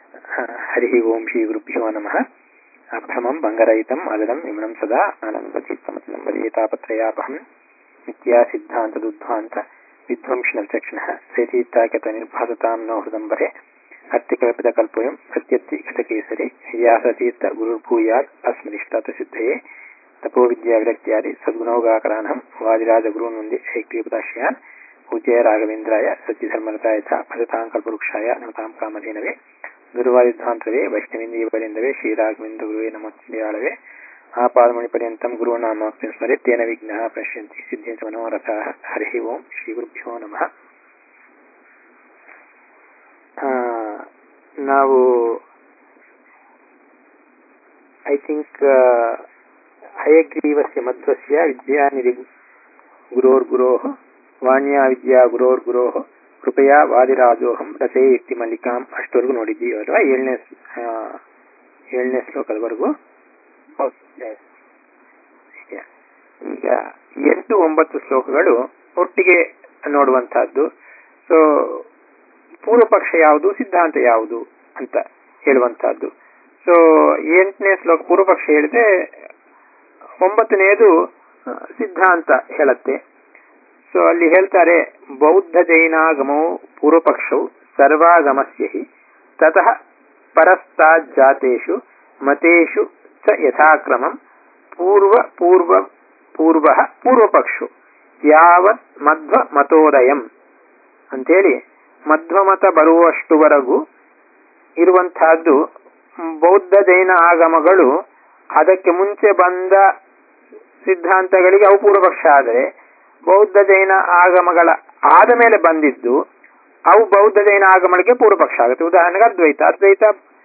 ಹರಿ ಓಂ ಶ್ರೀ ಗುರುಭ್ಯೋ ನಮಃ ಅಭ್ರಮಂ ಭಂಗರಹಿತಂ ಅಗದಂ ವಿಮಲಂ ಸದಾ ಆನಂದತೀರ್ಥಮತಲಂ ವದೇತಾಪತ್ರಯಾಪಹಂ ನಿತ್ಯಾ ಸಿದ್ಧಾಂತದುದ್ಧಾಂತ ವಿಧ್ವಂಸನಚಕ್ಷಣಃ ಸೇತೀತ್ತಾಕತ ನಿರ್ಭಾಸತಾಂ ನೋ ಹೃದಂಬರೆ ಅತ್ಯಕಲ್ಪಿತಕಲ್ಪೋಯಂ ಪ್ರತ್ಯತ್ಯಗತಕೇಸರಿ ವ್ಯಾಸತೀರ್ಥ ಗುರುರ್ಭೂಯಾತ್ ಅಸ್ಮರಿಷ್ಟಾತ ಸಿದ್ಧಯೇ ತಪೋ ವಿದ್ಯಾವಿರಕ್ತ್ಯಾದಿ ಸದ್ಗುಣೋಗಾಕರಾನಹಂ ವಾದಿರಾಜಗುರುನ್ ಮುಂದೆ ಶೈಕ್ರೀಪದಾಶ್ರಯಾನ್ ಪೂಜ್ಯ ರಾಘವೇಂದ್ರಾಯ ಸತ್ಯಧರ್ಮರತಾಯ ಚ ಭಜತಾಂ ಕಲ್ಪವೃಕ್ಷಾಯ ನಮತಾಂ ಕಾಮಧೇನವೇ ಗುರುವಾಯುಧಾಂತವೇ ವೈಷ್ಣವೇಂದ್ರಿಯವರಿಂದವೇ ಶ್ರೀರಾಘವೇಂದ್ರ ಗುರುವೇ ನಮೋತ್ಸಯಾಳವೇ ಆಪಾದಮಣಿ ಪರ್ಯಂತಂ ಗುರುನಾಮಾಕ್ತಿಂ ಸ್ಮರೆ ತೇನ ವಿಘ್ನಃ ಪಶ್ಯಂತಿ ಸಿದ್ಧಿಂಚ ಮನೋರಥಾಃ ಹರಿ ಓಂ ಶ್ರೀ ಗುರುಭ್ಯೋ ನಮಃ ನಾವು ಐ ಥಿಂಕ್ ಹಯಗ್ರೀವಸ್ಯ ಮಧ್ವಸ್ಯ ವಿದ್ಯಾನಿಧಿ ಗುರೋರ್ಗುರೋಃ ವಾಣ್ಯಾ ವಿದ್ಯಾ ಗುರೋರ್ಗುರೋಃ ಕೃಪಯಾ ವಾದಿರಾಜೋಹಂ ರಸೇ ಇತ್ತಿ ಮಲ್ಲಿಕಾಂ ಅಷ್ಟವರೆಗೂ ನೋಡಿದ್ದೀವಿ ಅಲ್ವಾ ಏಳನೇ ಏಳನೇ ಶ್ಲೋಕದವರೆಗೂ ಈಗ ಎಂಟು ಒಂಬತ್ತು ಶ್ಲೋಕಗಳು ಒಟ್ಟಿಗೆ ನೋಡುವಂತಹದ್ದು ಸೊ ಪೂರ್ವ ಪಕ್ಷ ಯಾವುದು ಸಿದ್ಧಾಂತ ಯಾವುದು ಅಂತ ಹೇಳುವಂತಹದ್ದು ಸೊ ಎಂಟನೇ ಶ್ಲೋಕ ಪೂರ್ವ ಪಕ್ಷ ಹೇಳಿದೆ ಒಂಬತ್ತನೆಯದು ಸಿದ್ಧಾಂತ ಹೇಳತ್ತೆ ಸೊ ಅಲ್ಲಿ ಹೇಳ್ತಾರೆ ಬೌದ್ಧ ಜೈನಾಗಮವು ಪೂರ್ವಪಕ್ಷವು ಸರ್ವಾಗಮಸ್ಯ ಹಿ ತತಃ ಪರಸ್ತಾಜ್ಜಾತೇಷು ಮತೇಷು ಚ ಯಥಾಕ್ರಮಂ ಪೂರ್ವ ಪೂರ್ವ ಪೂರ್ವ ಪೂರ್ವಪಕ್ಷು ಯಾವತ್ ಮಧ್ವ ಮತೋದಯಂ ಅಂತೇಳಿ ಮಧ್ವಮತ ಬರುವಷ್ಟುವರೆಗೂ ಇರುವಂತಹದ್ದು ಬೌದ್ಧ ಜೈನ ಆಗಮಗಳು ಅದಕ್ಕೆ ಮುಂಚೆ ಬಂದ ಸಿದ್ಧಾಂತಗಳಿಗೆ ಅವು ಪೂರ್ವಪಕ್ಷ ಆದರೆ ಬೌದ್ಧ ಜೈನ ಆಗಮಗಳ ಆದ ಮೇಲೆ ಬಂದಿದ್ದು ಅವು ಬೌದ್ಧ ಜೈನ ಆಗಮಗಳಿಗೆ ಪೂರ್ವಪಕ್ಷ ಆಗುತ್ತೆ ಉದಾಹರಣೆಗೆ ಅದ್ವೈತ ಅದ್ವೈತ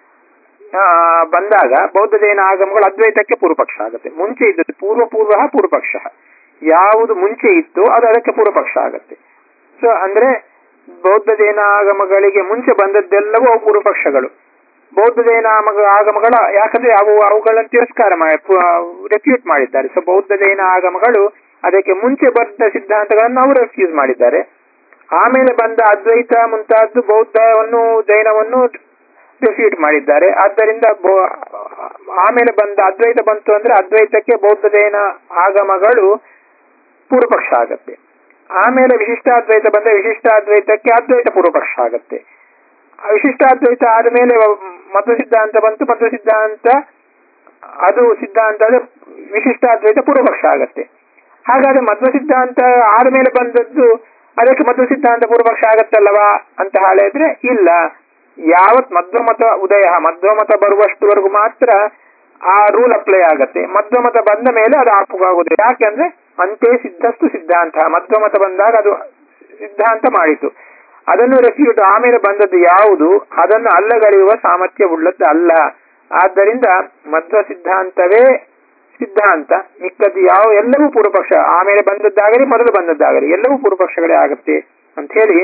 ಬಂದಾಗ ಬೌದ್ಧ ಜೈನ ಆಗಮಗಳು ಅದ್ವೈತಕ್ಕೆ ಪೂರ್ವಪಕ್ಷ ಆಗುತ್ತೆ ಮುಂಚೆ ಇದ್ದದ್ದು ಪೂರ್ವ ಪೂರ್ವ ಪೂರ್ವಪಕ್ಷ ಯಾವುದು ಮುಂಚೆ ಇತ್ತು ಅದು ಅದಕ್ಕೆ ಪೂರ್ವಪಕ್ಷ ಆಗುತ್ತೆ ಸೊ ಅಂದ್ರೆ ಬೌದ್ಧ ಜೈನ ಆಗಮಗಳಿಗೆ ಮುಂಚೆ ಬಂದದ್ದೆಲ್ಲವೂ ಅವು ಪೂರ್ವಪಕ್ಷಗಳು ಬೌದ್ಧ ಜೈನ ಆಗಮಗಳ ಯಾಕಂದ್ರೆ ಅವು ಅವುಗಳನ್ನು ತಿರಸ್ಕಾರ ಮಾಡಿ ರೆಫ್ಯೂಟ್ ಮಾಡಿದ್ದಾರೆ ಸೊ ಬೌದ್ಧ ಜೈನ ಆಗಮಗಳು ಅದಕ್ಕೆ ಮುಂಚೆ ಬಂದ ಸಿದ್ಧಾಂತಗಳನ್ನು ಅವರು ರೆಫ್ಯೂಸ್ ಮಾಡಿದ್ದಾರೆ ಆಮೇಲೆ ಬಂದ ಅದ್ವೈತ ಮುಂತಾದ್ದು ಬೌದ್ಧವನ್ನು ಜೈನವನ್ನು ರೆಫ್ಯೂಟ್ ಮಾಡಿದ್ದಾರೆ ಆದ್ದರಿಂದ ಆಮೇಲೆ ಬಂದ ಅದ್ವೈತ ಬಂತು ಅಂದ್ರೆ ಅದ್ವೈತಕ್ಕೆ ಬೌದ್ಧ ಜೈನ ಆಗಮಗಳು ಪೂರ್ವಪಕ್ಷ ಆಗತ್ತೆ ಆಮೇಲೆ ವಿಶಿಷ್ಟಾದ್ವೈತ ಬಂದ ವಿಶಿಷ್ಟಾದ್ವೈತಕ್ಕೆ ಅದ್ವೈತ ಪೂರ್ವಪಕ್ಷ ಆಗತ್ತೆ ವಿಶಿಷ್ಟಾದ್ವೈತ ಆದಮೇಲೆ ಮಧ್ವ ಸಿದ್ಧಾಂತ ಬಂತು ಮಧ್ವ ಸಿದ್ಧಾಂತ ಅದು ಸಿದ್ಧಾಂತ ವಿಶಿಷ್ಟಾದ್ವೈತ ಪೂರ್ವಪಕ್ಷ ಆಗತ್ತೆ ಹಾಗಾದ್ರೆ ಮಧ್ವ ಸಿದ್ಧಾಂತ ಆದ್ಮೇಲೆ ಬಂದದ್ದು ಅದಕ್ಕೆ ಮಧ್ವ ಸಿದ್ಧಾಂತ ಪೂರ್ವಪಕ್ಷ ಆಗತ್ತಲ್ಲವಾ ಅಂತ ಹೇಳಿದ್ರೆ ಇಲ್ಲ ಯಾವತ್ ಮಧ್ವಮತ ಉದಯ ಮಧ್ವಮತ ಬರುವಷ್ಟುವರೆಗೂ ಮಾತ್ರ ಆ ರೂಲ್ ಅಪ್ಲೈ ಆಗತ್ತೆ ಮಧ್ವಮತ ಬಂದ ಮೇಲೆ ಅದು ಆಗುವುದಿಲ್ಲ ಯಾಕೆಂದ್ರೆ ಅಂತೆ ಸಿದ್ಧಸ್ತು ಸಿದ್ಧಾಂತ ಮಧ್ವಮತ ಬಂದಾಗ ಅದು ಸಿದ್ಧಾಂತ ಮಾಡಿತು ಅದನ್ನು ರೆಫ್ಯೂಟ್ ಆಮೇಲೆ ಬಂದದ್ದು ಯಾವುದು ಅದನ್ನು ಅಲ್ಲಗಳೆಯುವ ಸಾಮರ್ಥ್ಯ ಉಳ್ಳದ್ದು ಅಲ್ಲ ಆದ್ದರಿಂದ ಮಧ್ವ ಸಿದ್ಧಾಂತವೇ ಸಿದ್ಧಾಂತ ಮಿಕ್ಕದ್ದು ಯಾವ ಎಲ್ಲವೂ ಪೂರ್ವಪಕ್ಷ ಆಮೇಲೆ ಬಂದದ್ದಾಗಲಿ ಮೊದಲು ಬಂದದ್ದಾಗಲಿ ಎಲ್ಲವೂ ಪೂರ್ವಪಕ್ಷಗಳೇ ಆಗುತ್ತೆ ಅಂತ ಹೇಳಿ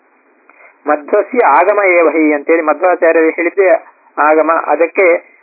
ಮಧ್ವಸ್ಯ ಆಗಮ ಏವಹಿ ಅಂತೇಳಿ ಮಧ್ವಾಚಾರ್ಯರು ಹೇಳಿದ್ದೆ ಆಗಮ ಅದಕ್ಕೆ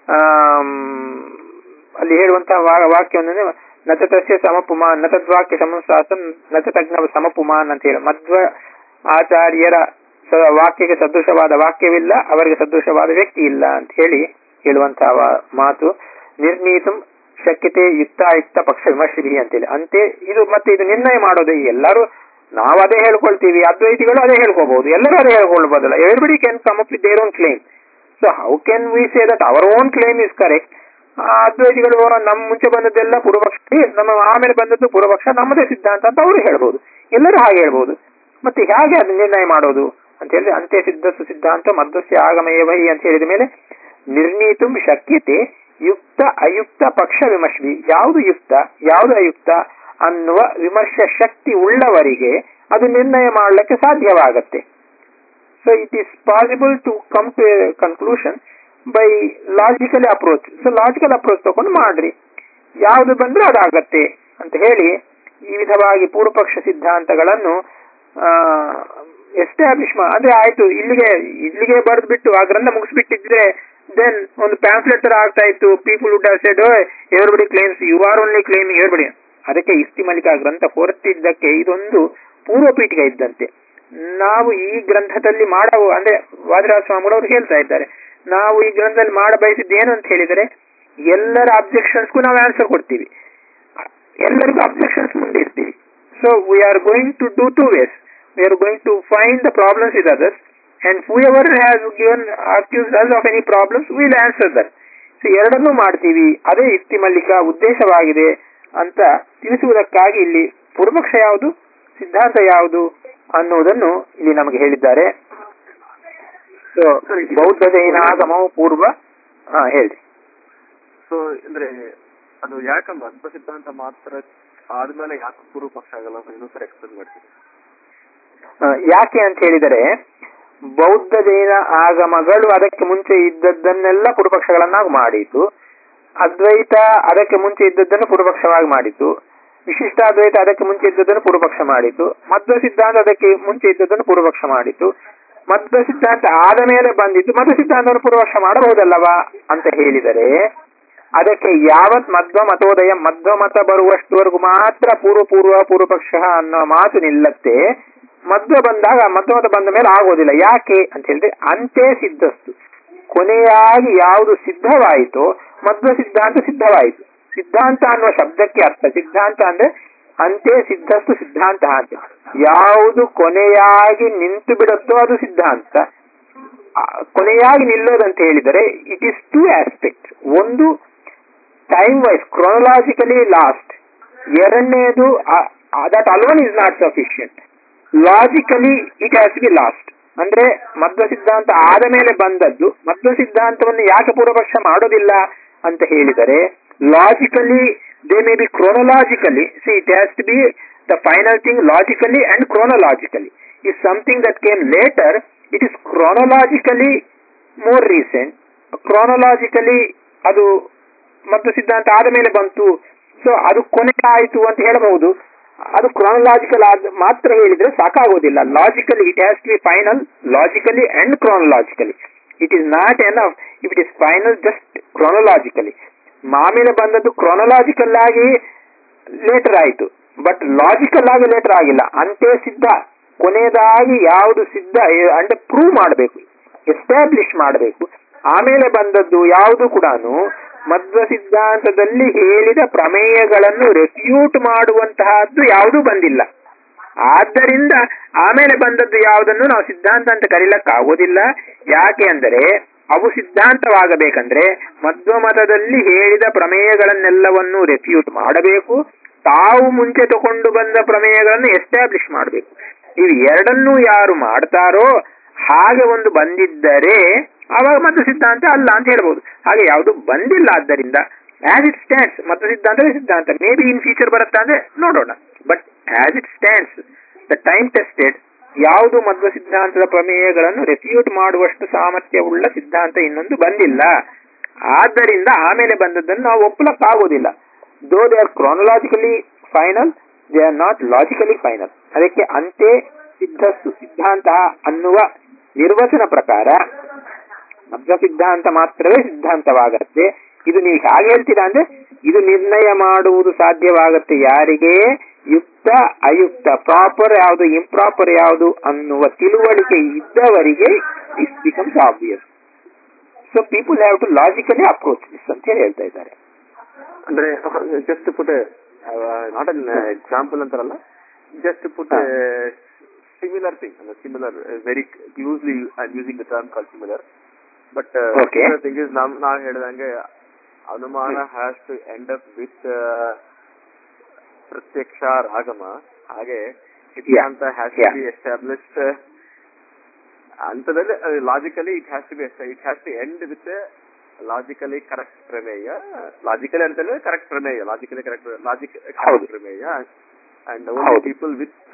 ಅಲ್ಲಿ ಹೇಳುವಂತಹ ವಾಕ್ಯವನ್ನು ನತತಸ್ಯ ಸಮಪುಮಾನ್ ನತದ್ವಾಕ್ಯ ಸಮಸಾಸನ್ ನತತಜ್ಞ ಸಮಪುಮಾನ್ ಅಂತ ಹೇಳಿ ಮಧ್ವ ಆಚಾರ್ಯರ ವಾಕ್ಯಕ್ಕೆ ಸದೃಶವಾದ ವಾಕ್ಯವಿಲ್ಲ ಅವರಿಗೆ ಸದೃಶವಾದ ವ್ಯಕ್ತಿ ಇಲ್ಲ ಅಂತ ಹೇಳಿ ಹೇಳುವಂತಹ ಮಾತು ನಿರ್ಣೀತು ಶಕ್ಯತೆ ಯುಕ್ತಾಯುಕ್ತ ಪಕ್ಷ ವಿಮರ್ಶಿ ಅಂತೇಳಿ ಅಂತೆ ಇದು ಮತ್ತೆ ಇದು ನಿರ್ಣಯ ಮಾಡೋದು ಎಲ್ಲರೂ ನಾವು ಅದೇ ಹೇಳ್ಕೊಳ್ತೀವಿ ಅದ್ವೈತಿಗಳು ಅದೇ ಹೇಳ್ಕೋಬಹುದು ಎಲ್ಲರೂ ಅದೇ ಹೇಳ್ಕೊಳ್ಬೋದಲ್ಲ everybody can come up with their own claim so how can we say that our own claim is correct ಅದ್ವೈತಿಗಳು ನಮ್ಮ ಮುಂಚೆ ಬಂದದ್ದೆಲ್ಲ ಪೂರ್ವಪಕ್ಷ ನಮ್ಮ ಆಮೇಲೆ ಬಂದದ್ದು ಪೂರ್ವಪಕ್ಷ ನಮ್ಮದೇ ಸಿದ್ಧಾಂತ ಅಂತ ಅವರು ಹೇಳ್ಬೋದು ಎಲ್ಲರೂ ಹಾಗೆ ಹೇಳ್ಬೋದು ಮತ್ತೆ ಹೇಗೆ ಅದು ನಿರ್ಣಯ ಮಾಡೋದು ಅಂತ ಹೇಳಿದ್ರೆ ಅಂತ್ಯ ಸಿದ್ಧಸ್ಸು ಸಿದ್ಧಾಂತ ಮಧ್ವಸ್ಯ ಆಗಮಯವಹಿ ಅಂತ ಹೇಳಿದ ಮೇಲೆ ನಿರ್ಣೀತು ಶಕ್ಯತೆ ಯುಕ್ತ ಅಯುಕ್ತ ಪಕ್ಷ ವಿಮರ್ಶಿ ಯಾವುದು ಯುಕ್ತ ಯಾವುದು ಅಯುಕ್ತ ಅನ್ನುವ ವಿಮರ್ಶ ಶಕ್ತಿ ಉಳ್ಳವರಿಗೆ ಅದು ನಿರ್ಣಯ ಮಾಡಲಿಕ್ಕೆ ಸಾಧ್ಯವಾಗತ್ತೆ so it is possible to come to conclusion by logical approach so logical approach ತಗೊಂಡು ಮಾಡ್ರಿ ಯಾವುದು ಬಂದ್ರೆ ಅದಾಗತ್ತೆ ಅಂತ ಹೇಳಿ ಈ ವಿಧವಾಗಿ ಪೂರ್ವಪಕ್ಷ ಸಿದ್ಧಾಂತಗಳನ್ನು ಎಸ್ಟಾಬ್ಲಿಷ್ ಅಂದ್ರೆ ಆಯ್ತು ಇಲ್ಲಿಗೆ ಇಲ್ಲಿಗೆ ಬರೆದು ಬಿಟ್ಟು ಆ ಗ್ರಂಥ ಮುಗಿಸ್ಬಿಟ್ಟಿದ್ರೆ ದೆನ್ ಒಂದು ಪ್ಯಾಂಫ್ಲೆಟ್ ತರ ಆಗ್ತಾ ಇತ್ತು people would have said everybody claims you are only claiming everybody ಅದಕ್ಕೆ ಇಸ್ತಿ ಮಲಿಕ ಗ್ರಂಥ ಹೊರತಿದ್ದಕ್ಕೆ ಇದೊಂದು ಪೂರ್ವ ಪೀಠಿಗೆ ಇದ್ದಂತೆ ನಾವು ಈ ಗ್ರಂಥದಲ್ಲಿ ಮಾಡವು ಅಂದ್ರೆ ವಾದಿರಾಜ ಸ್ವಾಮಿಗಳು ಅವರು ಹೇಳ್ತಾ ಇದ್ದಾರೆ ನಾವು ಈ ಗ್ರಂಥದಲ್ಲಿ ಮಾಡ ಬಯಸಿದ್ದು ಏನು ಅಂತ ಹೇಳಿದರೆ ಎಲ್ಲರ ಅಬ್ಜೆಕ್ಷನ್ಸ್ಗೂ ನಾವು ಆನ್ಸರ್ ಕೊಡ್ತೀವಿ ಎಲ್ಲರಿಗೂ ಅಬ್ಜೆಕ್ಷನ್ಸ್ ಮುಂದೆ ಇರ್ತೀವಿ so we are going to do two ways we are going to find the problems with others and who ever has given accuse us of any problems will answer that so ಎರಡನ್ನೂ ಮಾಡ್ತೀವಿ ಅದೇ ಯುಕ್ತಿ ಮಲ್ಲಿಕ ಉದ್ದೇಶವಾಗಿದೆ ಅಂತ ತಿಳಿಸುವುದಕ್ಕಾಗಿ ಇಲ್ಲಿ ಪೂರ್ವಪಕ್ಷ ಯಾವುದು ಸಿದ್ಧಾಂತ ಯಾವುದು ಅನ್ನುವುದನ್ನು ಇಲ್ಲಿ ನಮಗೆ ಹೇಳಿದ್ದಾರೆ ಸೊ ಬೌದ್ಧ ಜೈನ ಆಗಮವು ಪೂರ್ವ ಹಾ ಹೇಳಿ ಸೊ ಅಂದ್ರೆ ಅದು ಯಾಕೆ ಮಧ್ವ ಸಿದ್ಧಾಂತ ಮಾತ್ರ ಆದ್ಮೇಲೆ ಯಾಕೆ ಪೂರ್ವ ಪಕ್ಷ ಆಗಲ್ಲ ಅಂತ ಇನ್ನೊಂದ್ಸರಿ ಎಕ್ಸ್ಪ್ಲೇನ್ ಮಾಡ್ತೀನಿ ಆ, ಯಾಕೆ ಅಂತ ಹೇಳಿದರೆ ಬೌದ್ಧ ಜೈನ ಆಗಮಗಳು ಅದಕ್ಕೆ ಮುಂಚೆ ಇದ್ದದ್ದನ್ನೆಲ್ಲ ಪೂರ್ವಪಕ್ಷಗಳನ್ನಾಗಿ ಮಾಡಿತು ಅದ್ವೈತ ಅದಕ್ಕೆ ಮುಂಚೆ ಇದ್ದದ್ದನ್ನು ಪೂರ್ವಪಕ್ಷವಾಗಿ ಮಾಡಿತು ವಿಶಿಷ್ಟಾದ್ವೈತ ಅದಕ್ಕೆ ಮುಂಚೆ ಇದ್ದದ್ದನ್ನು ಪೂರ್ವಪಕ್ಷ ಮಾಡಿತು ಮಧ್ವ ಸಿದ್ಧಾಂತ ಅದಕ್ಕೆ ಮುಂಚೆ ಇದ್ದದ್ದನ್ನು ಪೂರ್ವಪಕ್ಷ ಮಾಡಿತು ಮಧ್ವ ಸಿದ್ಧಾಂತ ಆದ ಮೇಲೆ ಬಂದಿದ್ದು ಮಧ್ವ ಸಿದ್ಧಾಂತವನ್ನು ಪೂರ್ವಪಕ್ಷ ಮಾಡಬಹುದಲ್ಲವಾ ಅಂತ ಹೇಳಿದರೆ ಅದಕ್ಕೆ ಯಾವತ್ ಮಧ್ವ ಮತೋದಯ ಮಧ್ವ ಮತ ಬರುವಷ್ಟುವರೆಗೂ ಮಾತ್ರ ಪೂರ್ವ ಪೂರ್ವ ಪೂರ್ವಪಕ್ಷ ಅನ್ನೋ ಮಾತು ನಿಲ್ಲತ್ತೆ ಮಧ್ವ ಬಂದಾಗ ಮಧ್ವ ಮತ ಬಂದ ಮೇಲೆ ಆಗೋದಿಲ್ಲ ಯಾಕೆ ಅಂತ ಹೇಳಿದ್ರೆ ಅಂತೆ ಸಿದ್ಧಸ್ತು ಕೊನೆಯಾಗಿ ಯಾವುದು ಸಿದ್ಧವಾಯಿತೋ ಮಧ್ವ ಸಿದ್ಧಾಂತ ಸಿದ್ಧವಾಯಿತು ಸಿದ್ಧಾಂತ ಅನ್ನುವ ಶಬ್ದಕ್ಕೆ ಅರ್ಥ ಸಿದ್ಧಾಂತ ಅಂದ್ರೆ ಅಂತೆ ಸಿದ್ಧಸ್ತು ಸಿದ್ಧಾಂತ ಅಂತ ಯಾವುದು ಕೊನೆಯಾಗಿ ನಿಂತು ಬಿಡುತ್ತೋ ಅದು ಸಿದ್ಧಾಂತ ಆ, ಕೊನೆಯಾಗಿ ನಿಲ್ಲೋದಂತ ಹೇಳಿದರೆ ಇಟ್ ಇಸ್ ಟೂ ಆಸ್ಪೆಕ್ಟ್ ಒಂದು ಟೈಮ್ ವೈಸ್ ಕ್ರೊನಲಾಜಿಕಲಿ ಲಾಸ್ಟ್ ಎರಡನೇದು that alone is not sufficient logically it has be last ಅಂದ್ರೆ ಮಧ್ವ ಸಿದ್ಧಾಂತ ಆದ ಮೇಲೆ ಬಂದದ್ದು ಮಧ್ವ ಸಿದ್ಧಾಂತವನ್ನು ಯಾಕೆ ಪೂರ್ವಪಕ್ಷ ಮಾಡೋದಿಲ್ಲ ಅಂತ ಹೇಳಿದರೆ logically they may be chronologically see it has to be the final thing logically and chronologically is something that came later it is chronologically more recent chronologically ಅದು ಮತ್ತು ಸಿದ್ಧಾಂತ ಆದ ಮೇಲೆ ಬಂತು ಸೊ ಅದು ಕೊನೆ ಆಯಿತು ಅಂತ ಹೇಳಬಹುದು ಅದು ಕ್ರಾನಲಾಜಿಕಲ್ ಆದ ಮಾತ್ರ ಹೇಳಿದ್ರೆ ಸಾಕಾಗೋದಿಲ್ಲ logically it has to be final logically and chronologically it is not an if it is final just chronologically ಆಮೇಲೆ ಬಂದದ್ದು ಕ್ರಾನಲಾಜಿಕಲ್ ಆಗಿ ಲೇಟರ್ ಆಯಿತು ಬಟ್ ಲಾಜಿಕಲ್ ಆಗಿ ಲೇಟರ್ ಆಗಿಲ್ಲ ಅಂತೆ ಸಿದ್ಧ ಕೊನೆಯದಾಗಿ ಯಾವುದು ಸಿದ್ಧ ಅಂದ್ರೆ ಪ್ರೂವ್ ಮಾಡಬೇಕು ಎಸ್ಟಾಬ್ಲಿಷ್ ಮಾಡಬೇಕು ಆಮೇಲೆ ಬಂದದ್ದು ಯಾವುದು ಕೂಡ ಮಧ್ವ ಸಿದ್ಧಾಂತದಲ್ಲಿ ಹೇಳಿದ ಪ್ರಮೇಯಗಳನ್ನು ರೆಫ್ಯೂಟ್ ಮಾಡುವಂತಹದ್ದು ಯಾವುದೂ ಬಂದಿಲ್ಲ ಆದ್ದರಿಂದ ಆಮೇಲೆ ಬಂದದ್ದು ಯಾವುದನ್ನು ನಾವು ಸಿದ್ಧಾಂತ ಅಂತ ಕರೀಲಕ್ಕಾಗೋದಿಲ್ಲ ಯಾಕೆ ಅಂದರೆ ಅವು ಸಿದ್ಧಾಂತವಾಗಬೇಕಂದ್ರೆ ಮಧ್ವ ಮತದಲ್ಲಿ ಹೇಳಿದ ಪ್ರಮೇಯಗಳನ್ನೆಲ್ಲವನ್ನು ರೆಫ್ಯೂಟ್ ಮಾಡಬೇಕು ತಾವು ಮುಂಚೆ ತಗೊಂಡು ಬಂದ ಪ್ರಮೇಯಗಳನ್ನು ಎಸ್ಟಾಬ್ಲಿಷ್ ಮಾಡಬೇಕು ಇವು ಎರಡನ್ನೂ ಯಾರು ಮಾಡ್ತಾರೋ ಹಾಗೆ ಒಂದು ಬಂದಿದ್ದರೆ ಆವಾಗ ಮಧ್ವ ಸಿದ್ಧಾಂತ ಅಲ್ಲ ಅಂತ ಹೇಳ್ಬೋದು ಹಾಗೆ ಯಾವುದು ಬಂದಿಲ್ಲ ಆದ್ದರಿಂದ ಆಸ್ ಇಟ್ ಸ್ಟ್ಯಾಂಡ್ಸ್ ಮಧ್ವ ಸಿದ್ಧಾಂತವೇ ಸಿದ್ಧಾಂತ ಮೇ ಬಿ ಇನ್ ಫ್ಯೂಚರ್ ಬರುತ್ತಾ ಅಂದ್ರೆ ನೋಡೋಣ but as it stands the time tested ಯಾವುದು ಮಧ್ವ ಸಿದ್ಧಾಂತದ ಪ್ರಮೇಯಗಳನ್ನು ರೆಫ್ಯೂಟ್ ಮಾಡುವಷ್ಟು ಸಾಮರ್ಥ್ಯವುಳ್ಳ ಸಿದ್ಧಾಂತ ಇನ್ನೊಂದು ಬಂದಿಲ್ಲ ಆದ್ದರಿಂದ ಆಮೇಲೆ ಬಂದದ್ದನ್ನು ನಾವು ಒಪ್ಪಲಕ್ಕಾಗೋದಿಲ್ಲ though they are chronologically final they are not logically final ಅದಕ್ಕೆ ಅಂತೆ ಸಿದ್ಧಸ್ತು ಸಿದ್ಧಾಂತ ಅನ್ನುವ ನಿರ್ವಚನ ಪ್ರಕಾರ ಮಧ್ವ ಸಿದ್ಧಾಂತ ಮಾತ್ರವೇ ಸಿದ್ಧಾಂತವಾಗತ್ತೆ ಇದು ನೀವು ಹಾಗೆ ಹೇಳ್ತೀರಾ ಅಂದ್ರೆ ಇದು ನಿರ್ಣಯ ಮಾಡುವುದು ಸಾಧ್ಯವಾಗತ್ತೆ ಯಾರಿಗೆ ಯುಕ್ತ ಅಯುಕ್ತ ಪ್ರಾಪರ್ ಯಾವುದು ಇಂಪ್ರಾಪರ್ ಯಾವುದು ಅನ್ನುವ ತಿಳುವಳಿಕೆ ಇದ್ದವರಿಗೆ is becomes obvious so people have to logically approach this ಅಂತ ಹೇಳಿ ಹೇಳ್ತಾ ಇದ್ದಾರೆ ಅಂದ್ರೆ just put not an example ಅಂತಾರಲ್ಲ ಜಸ್ಟ್ ಪುಟ್ ಹಾ. Similar thing similar very closely I using the term call similar but Okay. Thing is ನಮ್ ನಾವು ಹೇಳ್ದಂಗೆ ಅನುಮಾನ has to end up with ಪ್ರತ್ಯಕ್ಷ ರಾಗಮ ಹಾಗೆ ಸಿದ್ಧಾಂತ has to Yeah. Be established ಅಂತದಲ್ಲಿ logically it has to be it has to end with logically correct ಪ್ರಮೇಯ ಲಾಜಿಕಲಿ ಅಂತಂದ್ರೆ ಕರೆಕ್ಟ್ ಪ್ರಮೇಯ ಲಾಜಿಕಲಿ ಕರೆಕ್ಟ್ ಲಾಜಿಕ್ ಹೌದು. ಪ್ರಮೇಯ ಅಂಡ್ ಓನ್ಲಿ ಹೌದು. People with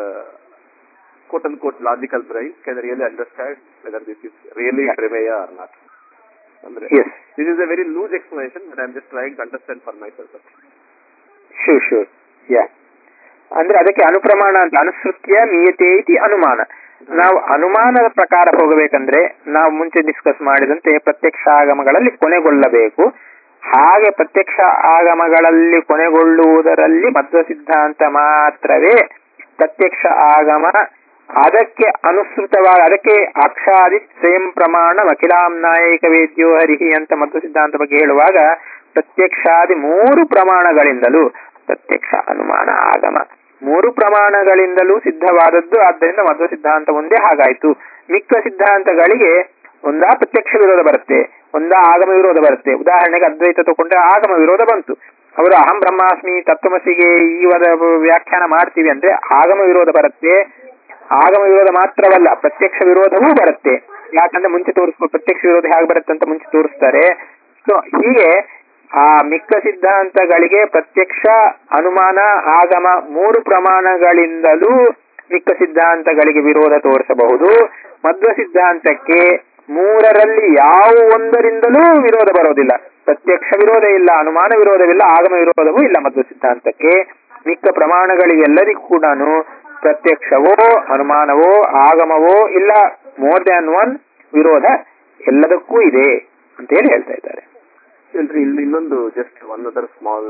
quote unquote logical brain can really understand whether this is really Yeah. ಪ್ರಮೇಯ or not. ಅಂದ್ರೆ Yes. this is a very loose explanation, but I'm just trying to understand for myself. Sure sure yeah ಅಂದ್ರೆ ಅದಕ್ಕೆ ಅನುಪ್ರಮಾಣ ಅಂತ ಅನುಸೃತ್ಯ ಮೀಯತೆ ಇತಿ ಅನುಮಾನ ನಾವು ಅನುಮಾನದ ಪ್ರಕಾರ ಹೋಗಬೇಕಂದ್ರೆ ನಾವು ಮುಂಚೆ ಡಿಸ್ಕಸ್ ಮಾಡಿದಂತೆ ಪ್ರತ್ಯಕ್ಷ ಆಗಮಗಳಲ್ಲಿ ಕೊನೆಗೊಳ್ಳಬೇಕು ಹಾಗೆ ಪ್ರತ್ಯಕ್ಷ ಆಗಮಗಳಲ್ಲಿ ಕೊನೆಗೊಳ್ಳುವುದರಲ್ಲಿ ಮಧ್ವ ಸಿದ್ಧಾಂತ ಮಾತ್ರವೇ ಪ್ರತ್ಯಕ್ಷ ಆಗಮ ಅದಕ್ಕೆ ಅನುಸೃತವಾದ ಅದಕ್ಕೆ ಅಕ್ಷಾದಿ ಸ್ವಯಂ ಪ್ರಮಾಣ ಅಖಿಲಾಂ ನಾಯಕ ವೇದ್ಯೋ ಹರಿಹಿ ಅಂತ ಮಧ್ವ ಸಿದ್ಧಾಂತ ಬಗ್ಗೆ ಹೇಳುವಾಗ ಪ್ರತ್ಯಕ್ಷಾದಿ ಮೂರು ಪ್ರಮಾಣಗಳಿಂದಲೂ ಪ್ರತ್ಯಕ್ಷ ಅನುಮಾನ ಆಗಮ ಮೂರು ಪ್ರಮಾಣಗಳಿಂದಲೂ ಸಿದ್ಧವಾದದ್ದು ಆದ್ದರಿಂದ ಮಧ್ವ ಸಿದ್ಧಾಂತ ಒಂದೇ ಹಾಗಾಯ್ತು ಮಿಕ್ಕ ಸಿದ್ಧಾಂತಗಳಿಗೆ ಒಂದಾ ಪ್ರತ್ಯಕ್ಷ ವಿರೋಧ ಬರುತ್ತೆ ಒಂದಾ ಆಗಮ ವಿರೋಧ ಬರುತ್ತೆ ಉದಾಹರಣೆಗೆ ಅದ್ವೈತ ತಗೊಂಡ್ರೆ ಆಗಮ ವಿರೋಧ ಬಂತು ಅವರು ಅಹಂ ಬ್ರಹ್ಮಾಸ್ಮಿ ತತ್ವಮಸಿಗೆ ಈ ವದ ವ್ಯಾಖ್ಯಾನ ಮಾಡ್ತೀವಿ ಅಂದ್ರೆ ಆಗಮ ವಿರೋಧ ಬರುತ್ತೆ ಆಗಮ ವಿರೋಧ ಮಾತ್ರವಲ್ಲ ಪ್ರತ್ಯಕ್ಷ ವಿರೋಧವೂ ಬರುತ್ತೆ ಯಾಕಂದ್ರೆ ಮುಂಚೆ ತೋರಿಸ್ಕೊ ಪ್ರತ್ಯಕ್ಷ ವಿರೋಧ ಹೇಗೆ ಬರುತ್ತೆ ಅಂತ ಮುಂಚೆ ತೋರಿಸ್ತಾರೆ ಸೊ ಹೀಗೆ ಆ ಮಿಕ್ಕ ಸಿದ್ಧಾಂತಗಳಿಗೆ ಪ್ರತ್ಯಕ್ಷ ಅನುಮಾನ ಆಗಮ ಮೂರು ಪ್ರಮಾಣಗಳಿಂದಲೂ ಮಿಕ್ಕ ಸಿದ್ಧಾಂತಗಳಿಗೆ ವಿರೋಧ ತೋರಿಸಬಹುದು ಮಧ್ವ ಸಿದ್ಧಾಂತಕ್ಕೆ ಮೂರರಲ್ಲಿ ಯಾವ ಒಂದರಿಂದಲೂ ವಿರೋಧ ಬರೋದಿಲ್ಲ ಪ್ರತ್ಯಕ್ಷ ವಿರೋಧ ಇಲ್ಲ ಅನುಮಾನ ವಿರೋಧವಿಲ್ಲ ಆಗಮ ವಿರೋಧವೂ ಇಲ್ಲ ಮಧ್ವ ಸಿದ್ಧಾಂತಕ್ಕೆ ಮಿಕ್ಕ ಪ್ರಮಾಣಗಳಿಗೆಲ್ಲರಿಗೂ ಕೂಡ ಪ್ರತ್ಯಕ್ಷವೋ ಅನುಮಾನವೋ ಆಗಮವೋ ಇಲ್ಲ ಮೋರ್ ದ್ಯಾನ್ ಒನ್ ವಿರೋಧ ಎಲ್ಲದಕ್ಕೂ ಇದೆ ಅಂತ ಹೇಳಿ ಹೇಳ್ತಾ ಇದ್ದಾರೆ ಇಲ್ರಿ ಇಲ್ಲಿ ಇನ್ನೊಂದು ಜಸ್ಟ್ ಒನ್ ಅದರ್ ಸ್ಮಾಲ್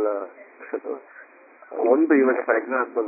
ಒಂದು ಇವಾಗ ಫಾರ್ ಎಕ್ಸಾಂಪಲ್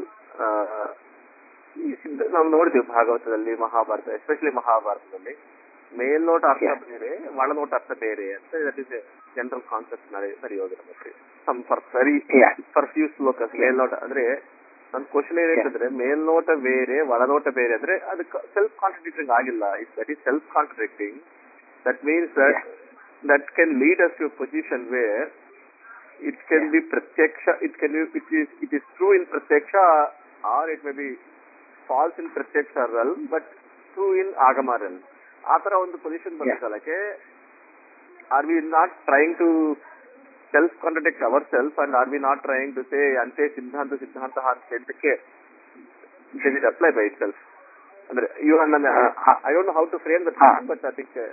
ಈ ಸಿದ್ಧ ನಾವು ನೋಡಿದ್ವಿ ಭಾಗವತದಲ್ಲಿ ಮಹಾಭಾರತ ಎಸ್ಪೆಷಲಿ ಮಹಾಭಾರತದಲ್ಲಿ ಮೇಲ್ನೋಟ ಅರ್ಥ Yeah. ಬೇರೆ ಒಳನೋಟ ಅರ್ಥ ಬೇರೆ ಅಂತ ದಟ್ ಇಸ್ ಜನರಲ್ ಕಾನ್ಸೆಪ್ಟ್ ನಡೆಯೋದ್ರ ಬಗ್ಗೆ some for very Yeah. For few ಶ್ಲೋಕಸ್ ಮೇಲ್ನೋಟ ಅಂದ್ರೆ ನನ್ನ ಕ್ವಶನ್ ಏನಂತಂದ್ರೆ ಮೇಲ್ನೋಟ ಬೇರೆ ಒಳನೋಟ ಬೇರೆ ಅಂದ್ರೆ ಅದು ಸೆಲ್ಫ್ ಕಾಂಟ್ರಡಿಕ್ಟಿಂಗ್ ಆಗಿಲ್ಲ it that is self contradicting that means that that can lead us to a position where it can be pratyaksha, it can be, it is, it is true in pratyaksha or it may be false in pratyaksha realm, but true in agama realm. ಆ ತರ ಒಂದು position ಬಂದ Yeah. ಕಾಲಕ್ಕೆ are we not trying to self contradict our self and are we not trying to say ಅಂತೆ ಸಿದ್ಧಾಂತ ಸಿದ್ಧಾಂತ ಅಂತ ಹೇಳಕ್ಕೆ this it apply by it self ಅಂದ್ರೆ you I don't know how to frame that ಹಾ. But I think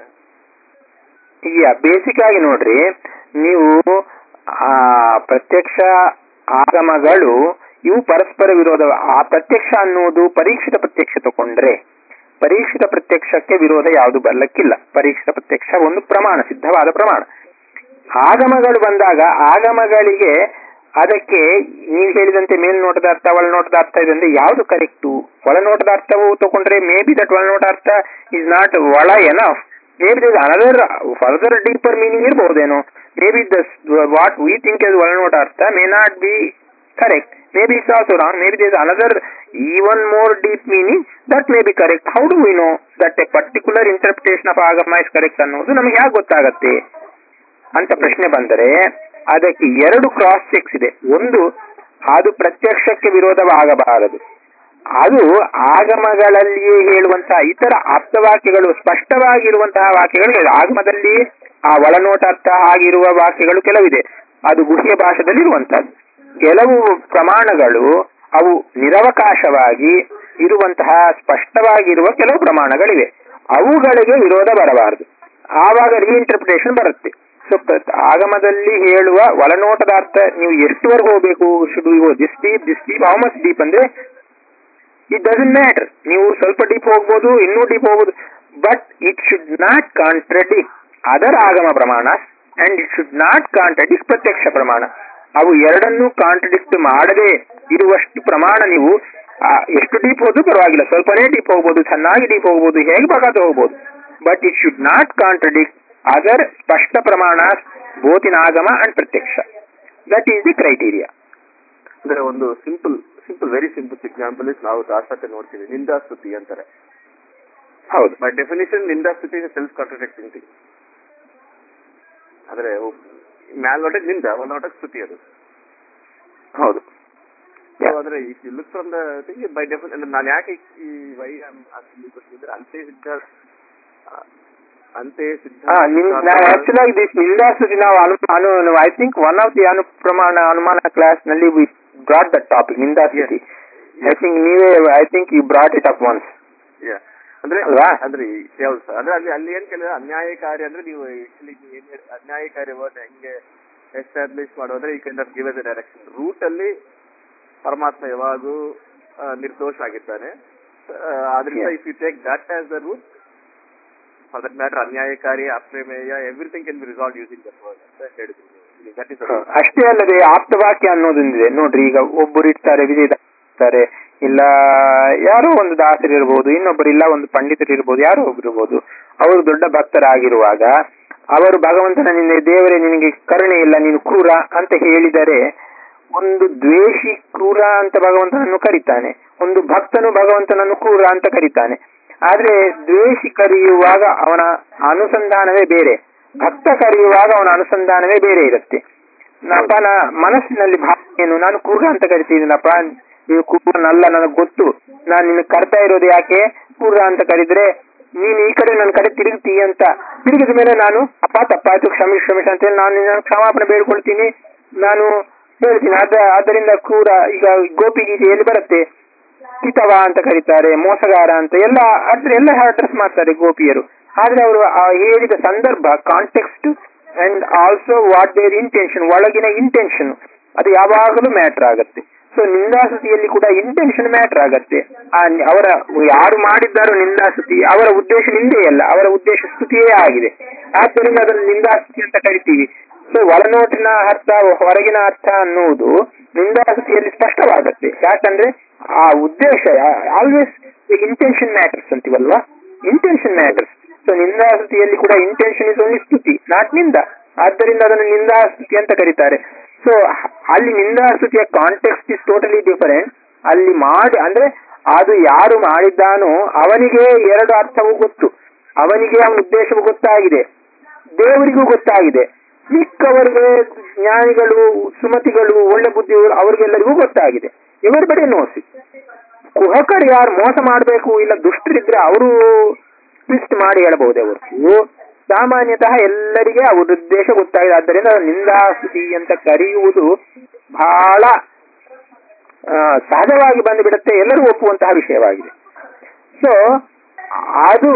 ಈಗ basic ಆಗಿ ನೋಡ್ರಿ ನೀವು ಆ ಪ್ರತ್ಯಕ್ಷ ಆಗಮಗಳು ಇವು ಪರಸ್ಪರ ವಿರೋಧ ಆ ಪ್ರತ್ಯಕ್ಷ ಅನ್ನುವುದು ಪರೀಕ್ಷಿತ ಪ್ರತ್ಯಕ್ಷ ತಗೊಂಡ್ರೆ ಪರೀಕ್ಷಿತ ಪ್ರತ್ಯಕ್ಷಕ್ಕೆ ವಿರೋಧ ಯಾವುದು ಬರ್ಲಕ್ಕಿಲ್ಲ ಪರೀಕ್ಷಿತ ಪ್ರತ್ಯಕ್ಷ ಒಂದು ಪ್ರಮಾಣ ಸಿದ್ಧವಾದ ಪ್ರಮಾಣ ಆಗಮಗಳು ಬಂದಾಗ ಆಗಮಗಳಿಗೆ ಅದಕ್ಕೆ ನೀವು ಹೇಳಿದಂತೆ ಮೇಲ್ನೋಟದ ಅರ್ಥ ಒಳನೋಟದ ಅರ್ಥ ಇದೆ ಅಂದ್ರೆ ಯಾವುದು ಕರೆಕ್ಟು ಒಳನೋಟದ ಅರ್ಥವು ತಗೊಂಡ್ರೆ ಮೇ ಬಿ ದಟ್ ಒಳನೋಟ ಅರ್ಥ ಇಸ್ ನಾಟ್ ಒಳ enough may be another further deeper meaning ಇರಬಹುದೇನೋ may be thus what we think is ಒಳನೋಟ ಅರ್ಥ may not be correct may be it's also wrong may be this another even more deep meaning that may be correct how do we know that a particular interpretation of ಆಗಮ is correct ಅನ್ನೋದು ನಮಗೆ ಹೇಗೆ ಗೊತ್ತಾಗತ್ತೆ ಅಂತ ಪ್ರಶ್ನೆ ಬಂದರೆ ಅದಕ್ಕೆ ಎರಡು ಕ್ರಾಸ್ ಚೆಕ್ಸ್ ಇದೆ ಒಂದು ಅದು ಪ್ರತ್ಯಕ್ಷಕ್ಕೆ ವಿರೋಧವಾಗಬಾರದು ಅದು ಆಗಮಗಳಲ್ಲಿಯೇ ಹೇಳುವಂತಹ ಇತರ ಆಪ್ತವಾಕ್ಯಗಳು ಸ್ಪಷ್ಟವಾಗಿರುವಂತಹ ವಾಕ್ಯಗಳು ಇದೆ. ಆಗಮದಲ್ಲಿ ಆ ಒಳನೋಟ ಅರ್ಥ ಆಗಿರುವ ವಾಕ್ಯಗಳು ಕೆಲವಿದೆ ಅದು ಗುಹ್ಯ ಭಾಷೆದಲ್ಲಿ ಇರುವಂತಹದ್ದು ಕೆಲವು ಪ್ರಮಾಣಗಳು ಅವು ನಿರವಕಾಶವಾಗಿ ಇರುವಂತಹ ಸ್ಪಷ್ಟವಾಗಿರುವ ಕೆಲವು ಪ್ರಮಾಣಗಳಿವೆ ಅವುಗಳಿಗೆ ವಿರೋಧ ಬರಬಾರದು ಆವಾಗ ರೀಇಂಟರ್ಪ್ರಿಟೇಷನ್ ಬರುತ್ತೆ ಸೊ ಆಗಮದಲ್ಲಿ ಹೇಳುವ ಒಳನೋಟದ ಅರ್ಥ ನೀವು ಎಷ್ಟುವರೆಗೂ ಹೋಗ್ಬೇಕು should you this deep this deep how much deep ಅಂದ್ರೆ ಇಟ್ ಡಸಂಟ್ ಮ್ಯಾಟರ್ ನೀವು ಸ್ವಲ್ಪ ಡೀಪ್ ಹೋಗ್ಬೋದು ಇನ್ನೂ ಡೀಪ್ ಹೋಗ್ಬೋದು but it should not contradict other ಆಗಮ ಪ್ರಮಾಣ and it should not contradict ಪ್ರತ್ಯಕ್ಷ ಪ್ರಮಾಣ ಅವು ಎರಡನ್ನೂ ಕಾಂಟ್ರಡಿಕ್ಟ್ ಮಾಡದೆ ಇರುವಷ್ಟು ಪ್ರಮಾಣ ನೀವು ಆ, ಎಷ್ಟು ಡೀಪ್ ಹೋದ್ರೂ ಪರವಾಗಿಲ್ಲ ಸ್ವಲ್ಪನೇ ಡೀಪ್ ಹೋಗ್ಬೋದು ಚೆನ್ನಾಗಿ ಡೀಪ್ ಹೋಗ್ಬೋದು ಹೇಗೆ ಬೇಕಾದ್ರೂ ಹೋಗ್ಬೋದು but it should not contradict other ಸ್ಪಷ್ಟ ಪ್ರಮಾಣ ಬೋತಿನ ಆಗಮ ಅಂಡ್ ಪ್ರತ್ಯಕ್ಷ ದಟ್ ಈಸ್ ದಿ ಕ್ರೈಟೀರಿಯಾ ಅಂದ್ರೆ ಒಂದು simple simple very simple example is ನಾವು ದಾಸತೆ ನೋಡ್ತೀವಿ ನಿಂದಾಸ್ತುತಿ ಅಂತಾರೆ ಹೌದು ಬೈ ಡೆಫಿನೇಷನ್ ನಿಂದಾಸ್ತುತಿ ಇಸ್ ಸೆಲ್ಫ್ ಕಾಂಟ್ರಡಿಕ್ಟಿಂಗ್ ಥಿಂಗ್ ಅಂದ್ರೆ ಮ್ಯಾಲ್ನೋಟಕ್ಕೆ ನಿಂದ ಒಳನೋಟಕ್ಕೆ ಸ್ತುತಿ ಅದು ಹೌದು So ಅಂದ್ರೆ if you look from the thing by definition ಅಂದ್ರೆ ನಾನು ಯಾಕೆ ಈ ವೈ ಅಂದ್ರೆ ಅಂತೆ ಸಿದ್ಧ ಅಂತೆ ಸಿದ್ಧ ಹಾ ಆಕ್ಚುಲ್ ಆಗಿ ದಿಸ್ ನಿಂದಾಸ್ತುತಿ ನಾವು ಅನು ಅನು I think one of the ಅನು ಪ್ರಮಾಣ ಅನುಮಾನ ಕ್ಲಾಸ್ ನಲ್ಲಿ ವಿ ಬ್ರಾಟ್ ದಟ್ ಟಾಪಿಕ್ ನಿಂದಾಸ್ತುತಿ ಐ ಥಿಂಕ್ ನೀವೇ I think you brought it up once Yeah. ಅಂದ್ರೆ ಅಲ್ವಾ? ಅಂದ್ರೆ ಯಾವ್ದು ಸರ್ ಅಂದ್ರೆ ಅಲ್ಲಿ ಅಲ್ಲಿ ಏನ್ ಕೇಳಿದ್ರೆ ಅನ್ಯಾಯಕಾರಿ ಅಂದ್ರೆ ನೀವು actually ನೀವು ಏನ್ ಹೇಳಿ ಅನ್ಯಾಯಕಾರಿ ವರ್ಡ್ ಹೆಂಗೆ ಎಸ್ಟಾಬ್ಲಿಷ್ ಮಾಡೋದ್ರೆ ಈ kind of gives direction root ಅಲ್ಲಿ ಪರಮಾತ್ಮ ಯಾವಾಗೂ ಆ, ನಿರ್ದೋಷ ಆಗಿದ್ದಾನೆ ಆ, ಆದ್ರಿಂದ Yeah. If you take that as the root for that matter ಅನ್ಯಾಯಕಾರಿ ಅಪ್ರೇಮೇಯ everything can be resolve using that word ಅಂತ ಹೇಳಿದ್ರು ದಟ್ ಇಸ್ ಅಷ್ಟೇ ಅಲ್ಲದೆ ಆಪ್ತವಾಕ್ಯ ಅನ್ನೋದೊಂದಿದೆ ನೋಡ್ರಿ ಈಗ ಒಬ್ಬರು ಇರ್ತಾರೆ ವಿಜಯ ಇರ್ತಾರೆ ಇಲ್ಲ ಯಾರೋ ಒಂದು ದಾಸರು ಇರ್ಬೋದು ಇನ್ನೊಬ್ಬರು ಇಲ್ಲ ಒಂದು ಪಂಡಿತರು ಇರ್ಬೋದು ಯಾರೋ ಒಬ್ರು ಇರ್ಬೋದು ಅವರು ದೊಡ್ಡ ಭಕ್ತರಾಗಿರುವಾಗ ಅವರು ಭಗವಂತನ ನಿನ್ನೆ ದೇವರೇ ನಿನಗೆ ಕರುಣೆ ಇಲ್ಲ ನೀನು ಕ್ರೂರ ಅಂತ ಹೇಳಿದರೆ ಒಂದು ದ್ವೇಷಿ ಕ್ರೂರ ಅಂತ ಭಗವಂತನನ್ನು ಕರೀತಾನೆ ಒಂದು ಭಕ್ತನು ಭಗವಂತನನ್ನು ಕ್ರೂರ ಅಂತ ಕರೀತಾನೆ ಆದ್ರೆ ದ್ವೇಷಿ ಕರೆಯುವಾಗ ಅವನ ಅನುಸಂಧಾನವೇ ಬೇರೆ ಭಕ್ತ ಕರೆಯುವಾಗ ಅವನ ಅನುಸಂಧಾನವೇ ಬೇರೆ ಇರುತ್ತೆ ನಪ್ಪ ನಾ ಮನಸ್ಸಿನಲ್ಲಿ ಭಾವನೆಯನ್ನು ನಾನು ಕ್ರೂರ ಅಂತ ಕರಿತಿದ್ದೀನಪ್ಪ ನೀವು ಕ್ರೂರನಲ್ಲ ನನಗೆ ಗೊತ್ತು ನಾನು ನಿನ್ನ ಕರ್ತಾ ಇರೋದು ಯಾಕೆ ಕ್ರೂರ ಅಂತ ಕರೆದ್ರೆ ನೀನು ಈ ಕಡೆ ನನ್ನ ಕಡೆ ತಿರುಗ್ತಿ ಅಂತ ತಿರುಗಿದ ಮೇಲೆ ನಾನು ಅಪ್ಪ ತಪ್ಪಾಯ್ತು ಕ್ಷಮಿಸಿ ಕ್ಷಮಿಸಿ ಅಂತ ಹೇಳಿ ನಾನು ನಿನ್ನ ಕ್ಷಮಾಪಣೆ ಬೇಡ್ಕೊಳ್ತೀನಿ ನಾನು ಹೇಳ್ತೀನಿ ಅದ ಆದ್ದರಿಂದ ಕ್ರೂರ ಈಗ ಗೋಪಿಗೀತೆಯಲ್ಲಿ ಬರುತ್ತೆ ಕಿತವ ಅಂತ ಕರೀತಾರೆ ಮೋಸಗಾರ ಅಂತ ಎಲ್ಲ ಅದ್ರ ಎಲ್ಲ ಅಡ್ರೆಸ್ ಮಾಡ್ತಾರೆ ಗೋಪಿಯರು ಆದ್ರೆ ಅವರು ಆ ಹೇಳಿದ ಸಂದರ್ಭ context and also what their intention ಒಳಗಿನ ಇಂಟೆನ್ಷನ್ ಅದು ಯಾವಾಗಲೂ ಮ್ಯಾಟರ್ ಆಗತ್ತೆ ಸೊ ನಿಂದಾಸುತಿಯಲ್ಲಿ ಕೂಡ ಇಂಟೆನ್ಷನ್ ಮ್ಯಾಟರ್ ಆಗತ್ತೆ ಆ ನಿ- ಅವರ ಯಾರು ಮಾಡಿದ್ದಾರೋ ನಿಂದಾಸುತಿ ಅವರ ಉದ್ದೇಶ ನಿಂದೇ ಅಲ್ಲ ಅವರ ಉದ್ದೇಶ ಸ್ತುತಿಯೇ ಆಗಿದೆ ಆದ್ದರಿಂದ ಅದನ್ನು ನಿಂದಾಸುತಿ ಅಂತ ಕರಿತೀವಿ ಸೊ ಒಳನೋಟಿನ ಅರ್ಥ ಹೊರಗಿನ ಅರ್ಥ ಅನ್ನುವುದು ನಿಂದಾಸುತಿಯಲ್ಲಿ ಸ್ಪಷ್ಟವಾಗತ್ತೆ ಯಾಕಂದ್ರೆ ಆ ಉದ್ದೇಶ ಆಲ್ವೇಸ್ ಇಂಟೆನ್ಷನ್ ಮ್ಯಾಟರ್ಸ್ ಅಂತೀವಲ್ವಾ ಇಂಟೆನ್ಷನ್ ಮ್ಯಾಟರ್ಸ್ ಸೊ ನಿಂದಾಸ್ತುತಿಯಲ್ಲಿ ಕೂಡ ಇಂಟೆನ್ಷನ್ ಇಸ್ ಓನ್ಲಿ ಸ್ತುತಿ ನಾಟ್ ನಿಂದ ಆದ್ದರಿಂದ ಅದನ್ನು ನಿಂದಾಸ್ತುತಿ ಅಂತ ಕರೀತಾರೆ ಸೊ ಅಲ್ಲಿ ನಿಂದಾಸ್ತುತಿಯ ಕಾಂಟೆಕ್ಸ್ಟ್ ಇಸ್ ಟೋಟಲಿ ಡಿಫರೆಂಟ್ ಅಲ್ಲಿ ಮಾಡಿ ಅಂದ್ರೆ ಅದು ಯಾರು ಮಾಡಿದ್ದಾನೋ ಅವನಿಗೆ ಎರಡು ಅರ್ಥವೂ ಗೊತ್ತು ಅವನಿಗೆ ಅವನ ಉದ್ದೇಶವೂ ಗೊತ್ತಾಗಿದೆ ದೇವರಿಗೂ ಗೊತ್ತಾಗಿದೆ ಮಿಕ್ಕವರಿಗೆ ಜ್ಞಾನಿಗಳು ಸುಮತಿಗಳು ಒಳ್ಳೆ ಬುದ್ಧಿ ಅವರಿಗೆಲ್ಲರಿಗೂ ಗೊತ್ತಾಗಿದೆ ಇವರಿಬಡಿ ನೋಸಿ ಕುಹಕರು ಯಾರು ಮೋಸ ಮಾಡಬೇಕು ಇಲ್ಲ ದುಷ್ಟರಿದ್ರೆ ಅವರು ಟ್ವಿಸ್ಟ್ ಮಾಡಿ ಹೇಳಬಹುದೇ ಹೊರತು ಸಾಮಾನ್ಯತಃ ಎಲ್ಲರಿಗೆ ಅವ್ರ ಉದ್ದೇಶ ಗೊತ್ತಾಗಿದೆ ಆದ್ದರಿಂದ ನಿಂದಾಸ್ತುತಿ ಅಂತ ಕರೆಯುವುದು ಬಹಳ ಆ, ಸಹಜವಾಗಿ ಬಂದು ಬಿಡುತ್ತೆ ಎಲ್ಲರೂ ಒಪ್ಪುವಂತಹ ವಿಷಯವಾಗಿದೆ ಸೊ ಅದು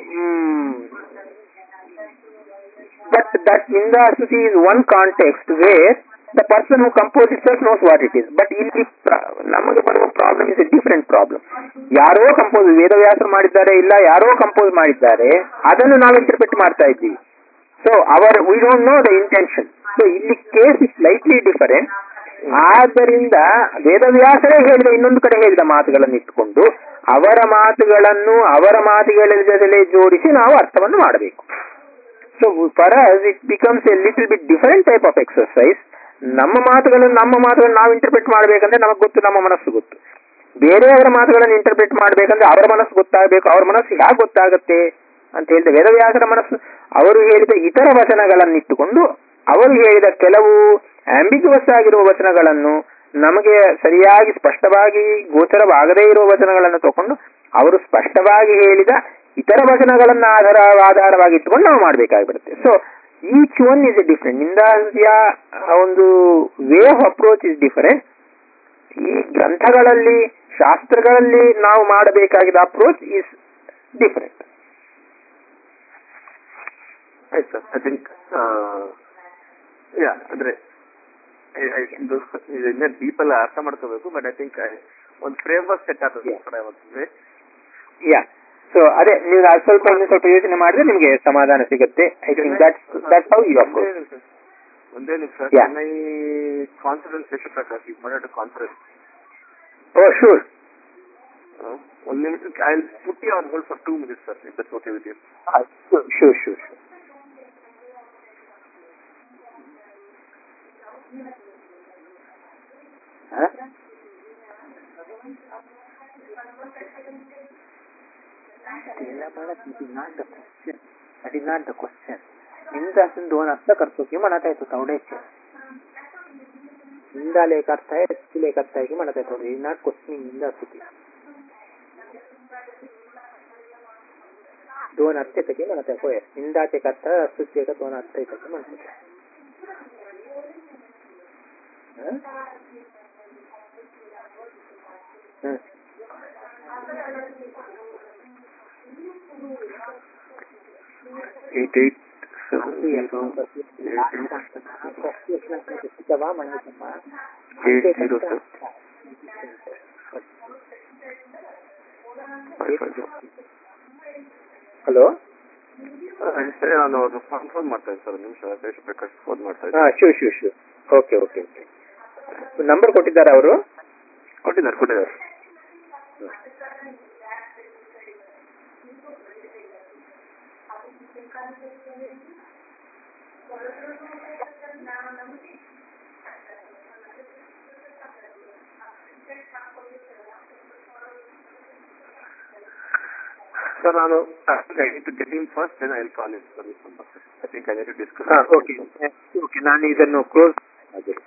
ಬಟ್ ದಟ್ ನಿಂದಾಸ್ತುತಿ is one context where the person who compose it self knows what it is but ಇಲ್ಲಿ ಪ್ರ- ನಮಗೆ ಬರುವ problem is a different problem ಯಾರೋ ಕಂಪೋಸ್ ವೇದವ್ಯಾಸರು ಮಾಡಿದ್ದಾರೆ ಇಲ್ಲ ಯಾರೋ ಕಂಪೋಸ್ ಮಾಡಿದ್ದಾರೆ ಅದನ್ನು ನಾವು ಇಂಟರ್ಪ್ರಿಟ್ ಮಾಡ್ತಾ ಇದ್ದೀವಿ so our we don't know the intention so ಇಲ್ಲಿ ಕೇಸ್ ಇಸ್ ಸ್ಲೈಟ್ಲಿ ಡಿಫರೆಂಟ್ ಆದ್ದರಿಂದ ವೇದವ್ಯಾಸರೇ ಹೇಳಿದ ಇನ್ನೊಂದು ಕಡೆ ಹೇಳಿದ ಮಾತುಗಳನ್ನು ಇಟ್ಟುಕೊಂಡು ಅವರ ಮಾತುಗಳನ್ನು ಅವರ ಮಾತುಗಳ ಜೊತೆಲೆ ಜೋಡಿಸಿ ನಾವು ಅರ್ಥವನ್ನು ಮಾಡಬೇಕು so for us it becomes a little bit different type of exercise ನಮ್ಮ ಮಾತುಗಳನ್ನು ನಮ್ಮ ಮಾತುಗಳನ್ನು ನಾವು ಇಂಟರ್ಪ್ರಿಟ್ ಮಾಡಬೇಕಂದ್ರೆ ನಮಗೆ ಗೊತ್ತು ನಮ್ಮ ಮನಸ್ಸು ಗೊತ್ತು ಬೇರೆಯವರ ಮಾತುಗಳನ್ನು ಇಂಟರ್ಪ್ರಿಟ್ ಮಾಡಬೇಕಂದ್ರೆ ಅವರ ಮನಸ್ಸು ಗೊತ್ತಾಗಬೇಕು ಅವರ ಮನಸ್ಸು ಹೇಗೆ ಗೊತ್ತಾಗುತ್ತೆ ಅಂತ ಹೇಳಿದ ವೇದವ್ಯಾಸರ ಮನಸ್ಸು ಅವರು ಹೇಳಿದ ಇತರ ವಚನಗಳನ್ನಿಟ್ಟುಕೊಂಡು ಅವರು ಹೇಳಿದ ಕೆಲವು ಆಂಬಿಗ್ಯುವಸ್ ಆಗಿರುವ ವಚನಗಳನ್ನು ನಮಗೆ ಸರಿಯಾಗಿ ಸ್ಪಷ್ಟವಾಗಿ ಗೋಚರವಾಗದೇ ಇರುವ ವಚನಗಳನ್ನು ತಗೊಂಡು ಅವರು ಸ್ಪಷ್ಟವಾಗಿ ಹೇಳಿದ ಇತರ ವಚನಗಳನ್ನ ಆಧಾರ ಆಧಾರವಾಗಿ ಇಟ್ಟುಕೊಂಡು ನಾವು ಮಾಡಬೇಕಾಗಿಬಿಡುತ್ತೆ so each one is a different ನಿಂದಾಸಿಯ ಒಂದು way of approach is different ಈ ಗ್ರಂಥಗಳಲ್ಲಿ ಶಾಸ್ತ್ರಗಳಲ್ಲಿ ನಾವು ಮಾಡಬೇಕಾಗಿದ್ದ ಅಪ್ರೋಚ್ ಇಸ್ ಡಿಫರೆಂಟ್ ಆಯ್ತು ಸರ್ ಐ ಥಿಂಕ್ ಯಾ ಅಂದ್ರೆ I- I- ಇದು ಇದನ್ನ ಡೀಪ್ ಎಲ್ಲ ಅರ್ಥ ಮಾಡ್ಕೋಬೇಕು ಬಟ್ ಐ ಥಿಂಕ್ ಒಂದು ಫ್ರೇಮ್ ವರ್ಕ್ ಸೆಟ್ ಆಗ್ತದೆ Yeah. ಯಾ ಸೊ ಅದೇ ನೀವು ಅದ್ ಸ್ವಲ್ಪ ಇನ್ನು ಸ್ವಲ್ಪ ಯೋಚನೆ ಮಾಡಿದ್ರೆ ನಿಮಗೆ ಸಮಾಧಾನ ಸಿಗುತ್ತೆ I think that that's how you approach ಒಂದೇನು ಸರ್ Yeah. ಚೆನ್ನೈ ಕಾನ್ಫಿಡೆನ್ಸ್ ಎಷ್ಟು ಪ್ರಕಾಶ್ ಈಗ ಮಾಡೋ ಕಾನ್ಫಿಡೆನ್ಸ್ ಓ ಶೂರ್ ಒಂದು ನಿಮಿಷ I put you on hold for two minutes sir it that's okay with you sure sure sure That is not the question. निंदासून दोन अर्थ करतो की म्हणत आहे तो तेवढ्याचे निंदाला एक अर्थ आहे स्तुतीला एक अर्थ आहे की म्हणत आहे थोडं इज नॉट क्वेश्चनिंग निंदा स्तुती दोन अर्थ येतं की म्हणत आहे होय निंदाचे एक अर्थ स्तुती एक दोन अर्थ येतं की म्हणत आहे हं? हं. Eight eight eight zero sir hello ಸರಿ ನಾನು ಅವ್ರನ್ನ ಫೋನ್ ಫೋನ್ ಮಾಡ್ತಾ ಇದ್ದೀನಿ ಸರ್ ನಿಮಿಷ ದೇಶ ಪ್ರಕಾಶ್ ಫೋನ್ ಮಾಡ್ತಾ ಹಾ ಇದ್ದೀನಿ sure sure sure okay okay okay number ಕೊಟ್ಟಿದ್ದಾರೆ ಅವರು ಕೊಟ್ಟಿದ್ದಾರೆ ಕೊಟ್ಟಿದ್ದಾರೆ So ನಾನು I need to get him first, then I'll call him for this number. I think I need to discuss. Okay okay ನಾನು ಇದನ್ನು ಕ್ಲೋಸ್